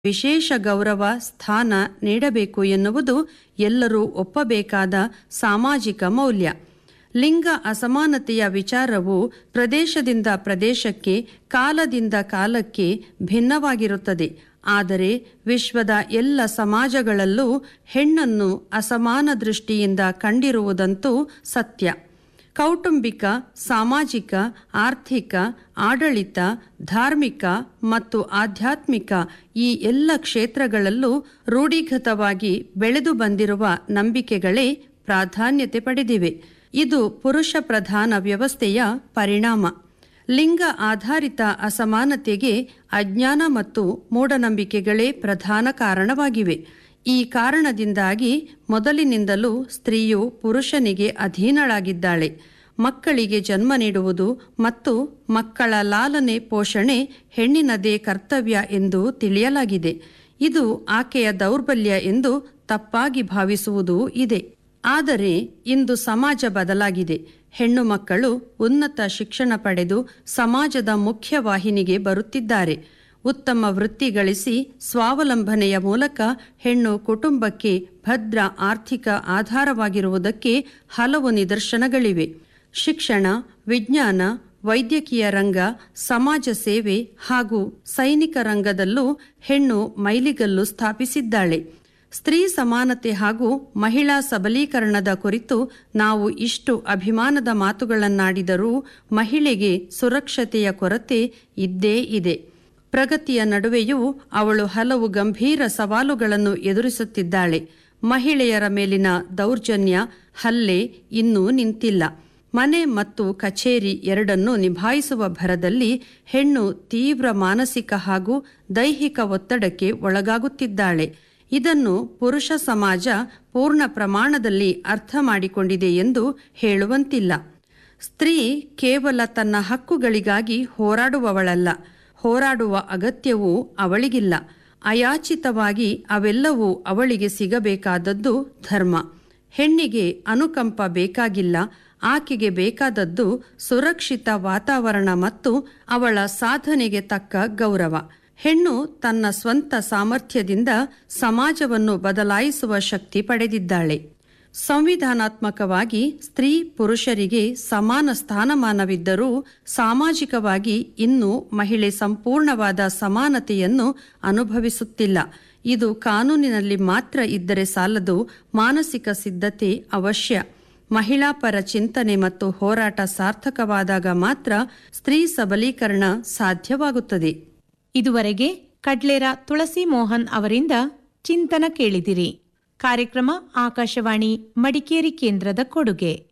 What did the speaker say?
ವಿಶೇಷ ಗೌರವ ಸ್ಥಾನ ನೀಡಬೇಕು ಎನ್ನುವುದು ಎಲ್ಲರೂ ಒಪ್ಪಬೇಕಾದ ಸಾಮಾಜಿಕ ಮೌಲ್ಯ ಲಿಂಗ ಅಸಮಾನತೆಯ ವಿಚಾರವು ಪ್ರದೇಶದಿಂದ ಪ್ರದೇಶಕ್ಕೆ ಕಾಲದಿಂದ ಕಾಲಕ್ಕೆ ಭಿನ್ನವಾಗಿರುತ್ತದೆ ಆದರೆ ವಿಶ್ವದ ಎಲ್ಲ ಸಮಾಜಗಳಲ್ಲೂ ಹೆಣ್ಣನ್ನು ಅಸಮಾನ ದೃಷ್ಟಿಯಿಂದ ಕಂಡಿರುವುದಂತೂ ಸತ್ಯ ಕೌಟುಂಬಿಕ ಸಾಮಾಜಿಕ ಆರ್ಥಿಕ ಆಡಳಿತ ಧಾರ್ಮಿಕ ಮತ್ತು ಆಧ್ಯಾತ್ಮಿಕ ಈ ಎಲ್ಲ ಕ್ಷೇತ್ರಗಳಲ್ಲೂ ರೂಢಿಗತವಾಗಿ ಬೆಳೆದು ಬಂದಿರುವ ನಂಬಿಕೆಗಳೇ ಪ್ರಾಧಾನ್ಯತೆ ಪಡೆದಿವೆ ಇದು ಪುರುಷ ಪ್ರಧಾನ ವ್ಯವಸ್ಥೆಯ ಪರಿಣಾಮ ಲಿಂಗ ಆಧಾರಿತ ಅಸಮಾನತೆಗೆ ಅಜ್ಞಾನ ಮತ್ತು ಮೂಢನಂಬಿಕೆಗಳೇ ಪ್ರಧಾನ ಕಾರಣವಾಗಿವೆ ಈ ಕಾರಣದಿಂದಾಗಿ ಮೊದಲಿನಿಂದಲೂ ಸ್ತ್ರೀಯು ಪುರುಷನಿಗೆ ಅಧೀನಳಾಗಿದ್ದಾಳೆ ಮಕ್ಕಳಿಗೆ ಜನ್ಮ ನೀಡುವುದು ಮತ್ತು ಮಕ್ಕಳ ಲಾಲನೆ ಪೋಷಣೆ ಹೆಣ್ಣಿನದೇ ಕರ್ತವ್ಯ ಎಂದು ತಿಳಿಯಲಾಗಿದೆ ಇದು ಆಕೆಯ ದೌರ್ಬಲ್ಯ ಎಂದು ತಪ್ಪಾಗಿ ಭಾವಿಸುವುದೂ ಇದೆ ಆದರೆ ಇಂದು ಸಮಾಜ ಬದಲಾಗಿದೆ ಹೆಣ್ಣು ಮಕ್ಕಳು ಉನ್ನತ ಶಿಕ್ಷಣ ಪಡೆದು ಸಮಾಜದ ಮುಖ್ಯವಾಹಿನಿಗೆ ಬರುತ್ತಿದ್ದಾರೆ ಉತ್ತಮ ವೃತ್ತಿ ಗಳಿಸಿ ಸ್ವಾವಲಂಬನೆಯ ಮೂಲಕ ಹೆಣ್ಣು ಕುಟುಂಬಕ್ಕೆ ಭದ್ರ ಆರ್ಥಿಕ ಆಧಾರವಾಗಿರುವುದಕ್ಕೆ ಹಲವು ನಿದರ್ಶನಗಳಿವೆ ಶಿಕ್ಷಣ ವಿಜ್ಞಾನ ವೈದ್ಯಕೀಯ ರಂಗ ಸಮಾಜ ಸೇವೆ ಹಾಗೂ ಸೈನಿಕ ರಂಗದಲ್ಲೂ ಹೆಣ್ಣು ಮೈಲಿಗಲ್ಲು ಸ್ಥಾಪಿಸಿದ್ದಾಳೆ ಸ್ತ್ರೀ ಸಮಾನತೆ ಹಾಗೂ ಮಹಿಳಾ ಸಬಲೀಕರಣದ ಕುರಿತು ನಾವು ಇಷ್ಟು ಅಭಿಮಾನದ ಮಾತುಗಳನ್ನಾಡಿದರೂ ಮಹಿಳೆಗೆ ಸುರಕ್ಷತೆಯ ಕೊರತೆ ಇದ್ದೇ ಇದೆ ಪ್ರಗತಿಯ ನಡುವೆಯೂ ಅವಳು ಹಲವು ಗಂಭೀರ ಸವಾಲುಗಳನ್ನು ಎದುರಿಸುತ್ತಿದ್ದಾಳೆ ಮಹಿಳೆಯರ ಮೇಲಿನ ದೌರ್ಜನ್ಯ ಹಲ್ಲೆ ಇನ್ನೂ ನಿಂತಿಲ್ಲ ಮನೆ ಮತ್ತು ಕಚೇರಿ ಎರಡನ್ನೂ ನಿಭಾಯಿಸುವ ಭರದಲ್ಲಿ ಹೆಣ್ಣು ತೀವ್ರ ಮಾನಸಿಕ ಹಾಗೂ ದೈಹಿಕ ಒತ್ತಡಕ್ಕೆ ಒಳಗಾಗುತ್ತಿದ್ದಾಳೆ ಇದನ್ನು ಪುರುಷ ಸಮಾಜ ಪೂರ್ಣ ಪ್ರಮಾಣದಲ್ಲಿ ಅರ್ಥ ಮಾಡಿಕೊಂಡಿದೆ ಎಂದು ಹೇಳುವಂತಿಲ್ಲ ಸ್ತ್ರೀ ಕೇವಲ ತನ್ನ ಹಕ್ಕುಗಳಿಗಾಗಿ ಹೋರಾಡುವವಳಲ್ಲ ಹೋರಾಡುವ ಅಗತ್ಯವೂ ಅವಳಿಗಿಲ್ಲ ಅಯಾಚಿತವಾಗಿ ಅವೆಲ್ಲವೂ ಅವಳಿಗೆ ಸಿಗಬೇಕಾದದ್ದು ಧರ್ಮ ಹೆಣ್ಣಿಗೆ ಅನುಕಂಪ ಬೇಕಾಗಿಲ್ಲ ಆಕೆಗೆ ಬೇಕಾದದ್ದು ಸುರಕ್ಷಿತ ವಾತಾವರಣ ಮತ್ತು ಅವಳ ಸಾಧನೆಗೆ ತಕ್ಕ ಗೌರವ ಹೆಣ್ಣು ತನ್ನ ಸ್ವಂತ ಸಾಮರ್ಥ್ಯದಿಂದ ಸಮಾಜವನ್ನು ಬದಲಾಯಿಸುವ ಶಕ್ತಿ ಪಡೆದಿದ್ದಾಳೆ ಸಂವಿಧಾನಾತ್ಮಕವಾಗಿ ಸ್ತ್ರೀ ಪುರುಷರಿಗೆ ಸಮಾನ ಸ್ಥಾನಮಾನವಿದ್ದರೂ ಸಾಮಾಜಿಕವಾಗಿ ಇನ್ನೂ ಮಹಿಳೆ ಸಂಪೂರ್ಣವಾದ ಸಮಾನತೆಯನ್ನು ಅನುಭವಿಸುತ್ತಿಲ್ಲ ಇದು ಕಾನೂನಿನಲ್ಲಿ ಮಾತ್ರ ಇದ್ದರೆ ಸಾಲದು ಮಾನಸಿಕ ಸಿದ್ಧತೆ ಅವಶ್ಯ ಮಹಿಳಾ ಪರ ಚಿಂತನೆ ಮತ್ತು ಹೋರಾಟ ಸಾರ್ಥಕವಾದಾಗ ಮಾತ್ರ ಸ್ತ್ರೀ ಸಬಲೀಕರಣ ಸಾಧ್ಯವಾಗುತ್ತದೆ ಇದುವರೆಗೆ ಕಡ್ಲೇರ ತುಳಸಿ ಮೋಹನ್ ಅವರಿಂದ ಚಿಂತನ ಕೇಳಿದಿರಿ ಕಾರ್ಯಕ್ರಮ ಆಕಾಶವಾಣಿ ಮಡಿಕೇರಿ ಕೇಂದ್ರದ ಕೊಡುಗೆ